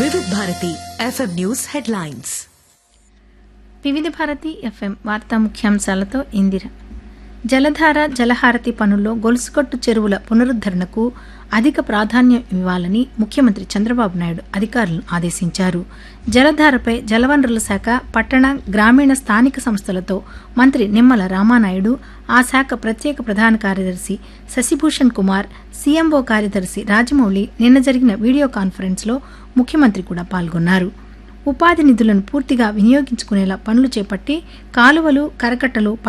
వివిధ Bharati FM news headlines వివిధ Bharati FM వార్తా ముఖ్యాంశాలతో ఇందిర జలధార జలహారతి పనుల్లో గొలుసుకట్టు చెరువుల పునరుద్ధరణకు అధిక ప్రాధాన్యం ఇవ్వాలని ముఖ్యమంత్రి చంద్రబాబు నాయుడు అధికారులను ఆదేశించారు జలధారపై జలవనరుల శాఖ పట్టణ గ్రామీణ స్థానిక సంస్థలతో మంత్రి నిమ్మల రామానాయుడు ఆ శాఖ ప్రత్యేక ప్రధాన కార్యదర్శి శశిభూషణ్ కుమార్ సీఎంఓ కార్యదర్శి రాజమౌళి నిన్న జరిగిన వీడియో కాన్ఫరెన్స్లో ముఖ్యమంత్రి కూడా పాల్గొన్నారు ఉపాధి నిధులను పూర్తిగా వినియోగించుకునేలా పనులు చేపట్టి కాలువలు కరకట్టలు